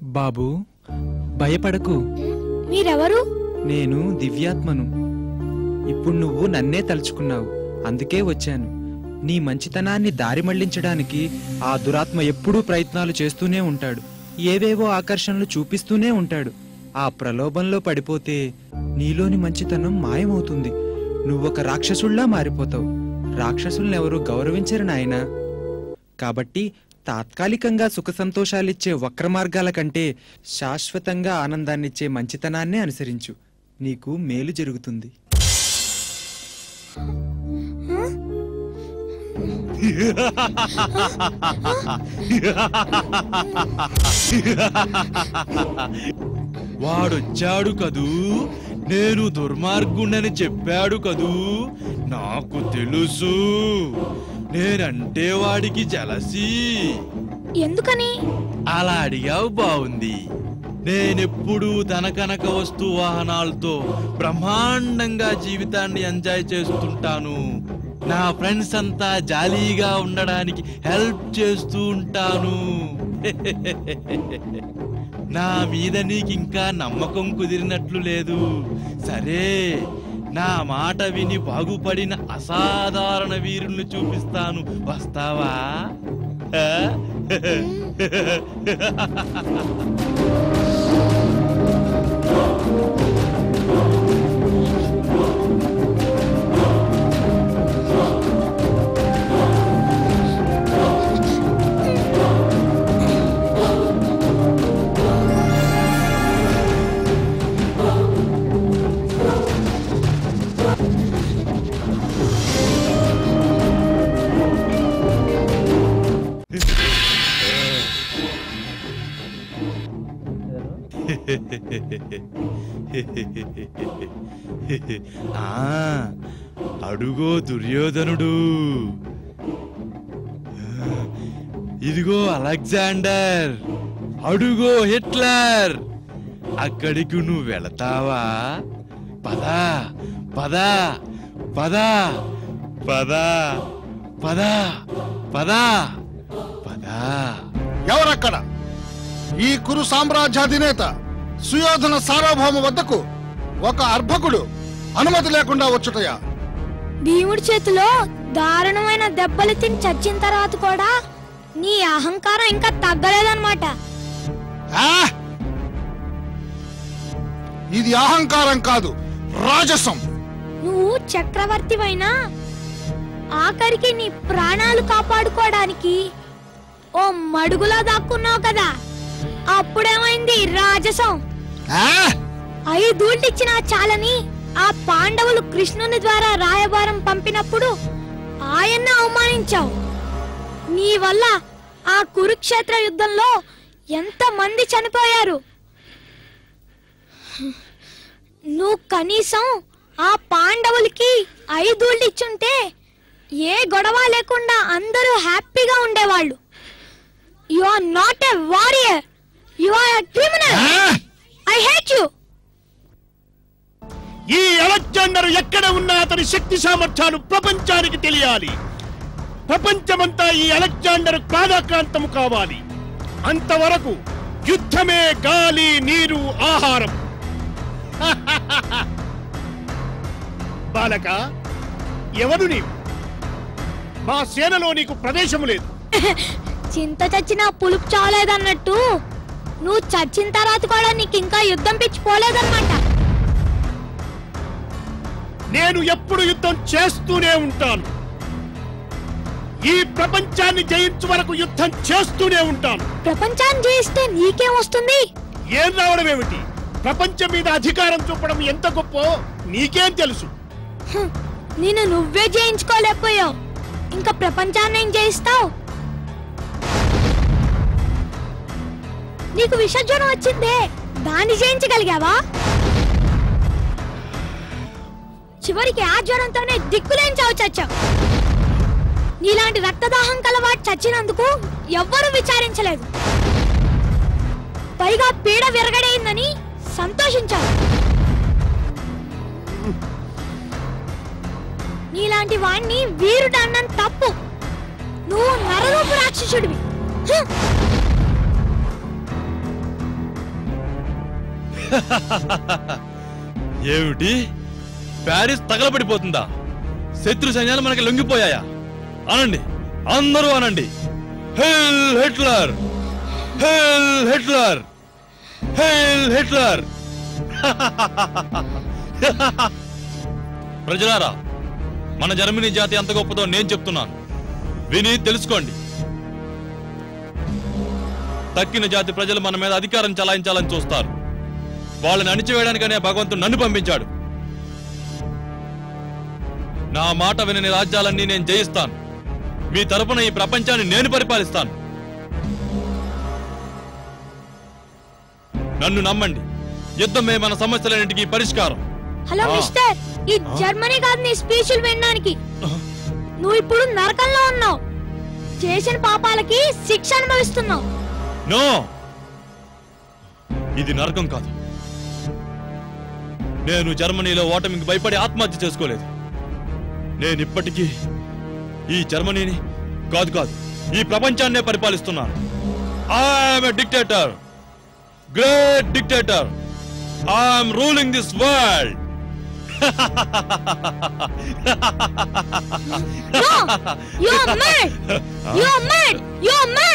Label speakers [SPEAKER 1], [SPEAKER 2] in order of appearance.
[SPEAKER 1] బాబు భయపడకు
[SPEAKER 2] మీరెవరు
[SPEAKER 1] నేను దివ్యాత్మను ఇప్పుడు నువ్వు నన్నే తలుచుకున్నావు అందుకే వచ్చాను నీ మంచితనాన్ని దారి మళ్లించడానికి ఆ దురాత్మ ఎప్పుడూ ప్రయత్నాలు చేస్తూనే ఉంటాడు ఏవేవో ఆకర్షణలు చూపిస్తూనే ఉంటాడు ఆ ప్రలోభంలో పడిపోతే నీలోని మంచితనం మాయమవుతుంది నువ్వొక రాక్షసుల్లా మారిపోతావు రాక్షసుల్నెవరూ గౌరవించరు నాయనా కాబట్టి తాత్కాలికంగా సుఖ సంతోషాలిచ్చే వక్ర మార్గాల కంటే శాశ్వతంగా ఆనందాన్నిచ్చే మంచితనాన్నే అనుసరించు నీకు మేలు జరుగుతుంది
[SPEAKER 3] వాడొచ్చాడు కదూ నేను దుర్మార్గుణ్ణని చెప్పాడు కదూ నాకు తెలుసు నేనంటే వాడికి జలసి
[SPEAKER 2] ఎందుకని
[SPEAKER 3] అలా అడిగావు బాగుంది నేనెప్పుడూ ధనకనక వస్తు వాహనాలతో బ్రహ్మాండంగా జీవితాన్ని ఎంజాయ్ చేస్తుంటాను నా ఫ్రెండ్స్ అంతా జాలీగా ఉండడానికి హెల్ప్ చేస్తూ ఉంటాను నా మీద నీకింకా నమ్మకం కుదిరినట్లు లేదు సరే నా మాట విని బాగుపడిన అసాధారణ వీరుల్ని చూపిస్తాను వస్తావా ఆ? ఆ అడుగో దుర్యోధనుడు ఇదిగో అలెగ్జాండర్ అడుగో హిట్లర్ అక్కడికి నువ్వు వెళతావా పదా పదా పదా పదా పదా పదా పదా
[SPEAKER 4] ఎవరక్కడ ఈ కురు సామ్రాజ్యాధినేత సుయోధన సార్వభౌమ వద్దకు ఒక అర్భకుడు అనుమతి లేకుండా వచ్చుటయా
[SPEAKER 2] భీముడి చేతిలో దారుణమైన దెబ్బలు తిని చచ్చిన తర్వాత కూడా నీ అహంకారం ఇంకా తగ్గలేదన్నమాట
[SPEAKER 4] ఆ? ఇది అహంకారం కాదు రాజసం
[SPEAKER 2] నువ్వు చక్రవర్తివైనా ఆఖరికి నీ ప్రాణాలు కాపాడుకోవడానికి ఓ మడుగులో దాక్కున్నావు కదా అప్పుడేమైంది రాజసం
[SPEAKER 4] ఆ?
[SPEAKER 2] ఐదూళ్ళిచ్చినా చాలని ఆ పాండవులు కృష్ణుని ద్వారా రాయబారం పంపినప్పుడు ఆయన్ని అవమానించావు నీ వల్ల ఆ కురుక్షేత్ర యుద్ధంలో ఎంత మంది చనిపోయారు నువ్వు కనీసం ఆ పాండవులకి ఐదూళ్ళిచ్చుంటే ఏ గొడవ లేకుండా అందరూ హ్యాపీగా ఉండేవాళ్ళు you are not a warrior you are a criminal
[SPEAKER 4] ఆ?
[SPEAKER 2] ఐ హేట్ యు
[SPEAKER 5] ఈ అలెగ్జాండర్ ఎక్కడ ఉన్నా అతని శక్తి సామర్థ్యాలు ప్రపంచానికి తెలియాలి ప్రపంచమంతా ఈ అలెగ్జాండర్ క్రాదాక్రాంతము కావాలి అంతవరకు యుద్ధమే గాలి నీరు ఆహారం బాలక ఎవరు నీవు మా సేనలో నీకు ప్రదేశము లేదు
[SPEAKER 2] చింత చచ్చిన పులుపు చాలేదన్నట్టు నువ్వు చచ్చిన తర్వాత కూడా నీకు ఇంకా యుద్ధం పిచ్చి పోలేదన్నమాట
[SPEAKER 5] నేను ఎప్పుడు యుద్ధం చేస్తూనే ఉంటాను ఈ ప్రపంచాన్ని జయించు వరకు యుద్ధం చేస్తూనే ఉంటాను
[SPEAKER 2] ప్రపంచాన్ని జయిస్తే నీకేం వస్తుంది
[SPEAKER 5] ఏం రావడం ఏమిటి ప్రపంచం మీద అధికారం చూపడం ఎంత గొప్ప నీకేం తెలుసు
[SPEAKER 2] హ్మ్, నిన్ను నువ్వే జయించుకోలేకపోయావు ఇంకా ప్రపంచాన్ని ఏం జయిస్తావు నీకు విషజ్వరం వచ్చిందే దాన్ని జయించగలిగావా చివరికి ఆ జ్వరంతోనే దిక్కులేని చావు చచ్చావు నీలాంటి రక్తదాహం కలవాడు చచ్చినందుకు ఎవ్వరూ విచారించలేదు పైగా పీడ విరగడైందని సంతోషించారు నీలాంటి వాణ్ణి వీరుడు అన్నం తప్పు నువ్వు నరరూపు రాక్షసుడివి హ్!
[SPEAKER 3] ఏమిటి ప్యారిస్ తగలబడిపోతుందా శత్రు సైన్యాలు మనకి లొంగిపోయాయా అనండి అందరూ అనండి heil Hitler heil Hitler heil Hitler ప్రజలారా మన జర్మనీ జాతి ఎంత గొప్పదో నేను చెప్తున్నాను విని తెలుసుకోండి తక్కిన జాతి ప్రజలు మన మీద అధికారం చలాయించాలని చూస్తారు వాళ్ళని అణిచివేయడానికనే భగవంతుడు నన్ను పంపించాడు నా మాట వినని రాజ్యాలన్నీ నేను జయిస్తాను మీ తరపున ఈ ప్రపంచాన్ని నేను పరిపాలిస్తాను నన్ను నమ్మండి యుద్ధమే మన సమస్యలన్నింటికీ పరిష్కారం
[SPEAKER 2] హలో
[SPEAKER 3] ఆ.
[SPEAKER 2] మిస్టర్ ఈ జర్మనీ కాదు నీ స్పీచ్లు వినడానికి నువ్వు ఇప్పుడు నరకంలో ఉన్నావు చేసిన పాపాలకి శిక్ష అనుభవిస్తున్నావు
[SPEAKER 3] నో ఇది నరకం కాదు నేను జర్మనీలో ఓటమికి భయపడి ఆత్మహత్య చేసుకోలేదు నేను ఇప్పటికీ ఈ జర్మనీని కాదు కాదు ఈ ప్రపంచాన్నే పరిపాలిస్తున్నాను I'm a dictator great dictator I'm ruling this world
[SPEAKER 2] No! You're mad! You're mad! You're mad!